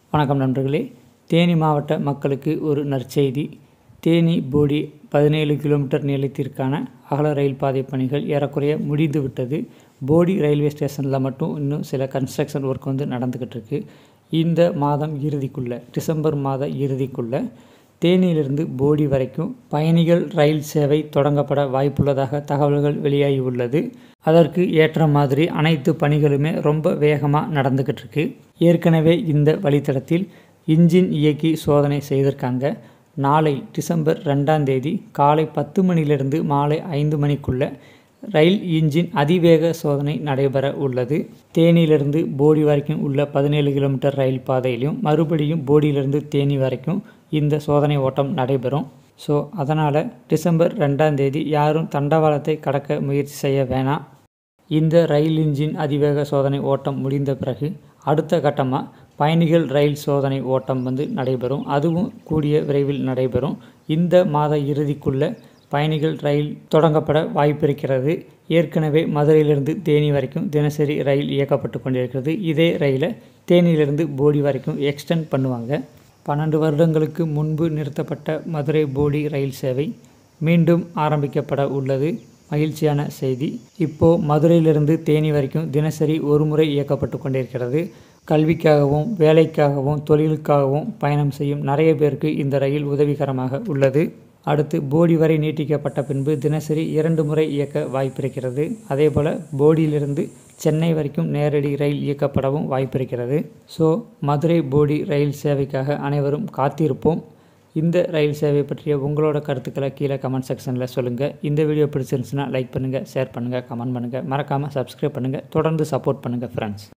வணக்கம் நண்பர்களே தேனி மாவட்ட மக்களுக்கு ஒரு நற்செய்தி தேனி போடி பதினேழு கிலோமீட்டர் நீளத்திற்கான அகல ரயில் பாதை பணிகள் ஏறக்குறைய முடிந்து விட்டது போடி ரயில்வே ஸ்டேஷனில் மட்டும் இன்னும் சில கன்ஸ்ட்ரக்ஷன் ஒர்க் வந்து நடந்துக்கிட்டு இருக்கு இந்த மாதம் இறுதிக்குள்ளே டிசம்பர் மாத இறுதிக்குள்ளே தேனியிலிருந்து போடி வரைக்கும் பயணிகள் ரயில் சேவை தொடங்கப்பட வாய்ப்புள்ளதாக தகவல்கள் வெளியாகி உள்ளது அதற்கு ஏற்ற மாதிரி அனைத்து பணிகளுமே ரொம்ப வேகமாக நடந்துக்கிட்டு இருக்கு ஏற்கனவே இந்த வழித்தடத்தில் இன்ஜின் இயக்கி சோதனை செய்திருக்காங்க நாளை டிசம்பர் ரெண்டாம் தேதி காலை பத்து மணிலிருந்து மாலை ஐந்து மணிக்குள்ள ரயில் இன்ஜின் அதிவேக சோதனை நடைபெற உள்ளது தேனியிலிருந்து போடி வரைக்கும் உள்ள பதினேழு கிலோமீட்டர் ரயில் பாதையிலும் மறுபடியும் போடியிலிருந்து தேனி வரைக்கும் இந்த சோதனை ஓட்டம் நடைபெறும் ஸோ அதனால் டிசம்பர் ரெண்டாம் தேதி யாரும் தண்டவாளத்தை கடக்க முயற்சி செய்ய வேணாம் இந்த ரயில் இன்ஜின் அதிவேக சோதனை ஓட்டம் முடிந்த பிறகு அடுத்த கட்டமாக பயணிகள் ரயில் சோதனை ஓட்டம் வந்து நடைபெறும் அதுவும் கூடிய விரைவில் நடைபெறும் இந்த மாத இறுதிக்குள்ள பயணிகள் ரயில் தொடங்கப்பட வாய்ப்பிருக்கிறது ஏற்கனவே மதுரையிலிருந்து தேனி வரைக்கும் தினசரி ரயில் இயக்கப்பட்டு கொண்டிருக்கிறது இதே ரயிலை தேனியிலிருந்து போடி வரைக்கும் எக்ஸ்டெண்ட் பண்ணுவாங்க பன்னெண்டு வருடங்களுக்கு முன்பு நிறுத்தப்பட்ட மதுரை போடி ரயில் சேவை மீண்டும் ஆரம்பிக்கப்பட உள்ளது மகிழ்ச்சியான செய்தி இப்போது மதுரையிலிருந்து தேனி வரைக்கும் தினசரி ஒரு முறை இயக்கப்பட்டு கொண்டிருக்கிறது கல்விக்காகவும் வேலைக்காகவும் தொழிலுக்காகவும் பயணம் செய்யும் நிறைய பேருக்கு இந்த ரயில் உதவிகரமாக உள்ளது அடுத்து போடி வரை நீட்டிக்கப்பட்ட பின்பு தினசரி இரண்டு முறை இயக்க வாய்ப்பிருக்கிறது அதே போல் போடியிலிருந்து சென்னை வரைக்கும் நேரடி ரயில் இயக்கப்படவும் வாய்ப்பிருக்கிறது ஸோ மதுரை போடி ரயில் சேவைக்காக அனைவரும் காத்திருப்போம் இந்த ரயில் சேவை பற்றிய உங்களோட கருத்துக்களை கீழே கமெண்ட் செக்ஷனில் சொல்லுங்கள் இந்த வீடியோ பிடிச்சிருந்துச்சுன்னா லைக் பண்ணுங்கள் ஷேர் பண்ணுங்கள் கமெண்ட் பண்ணுங்கள் மறக்காமல் சப்ஸ்கிரைப் பண்ணுங்கள் தொடர்ந்து சப்போர்ட் பண்ணுங்கள் ஃப்ரெண்ட்ஸ்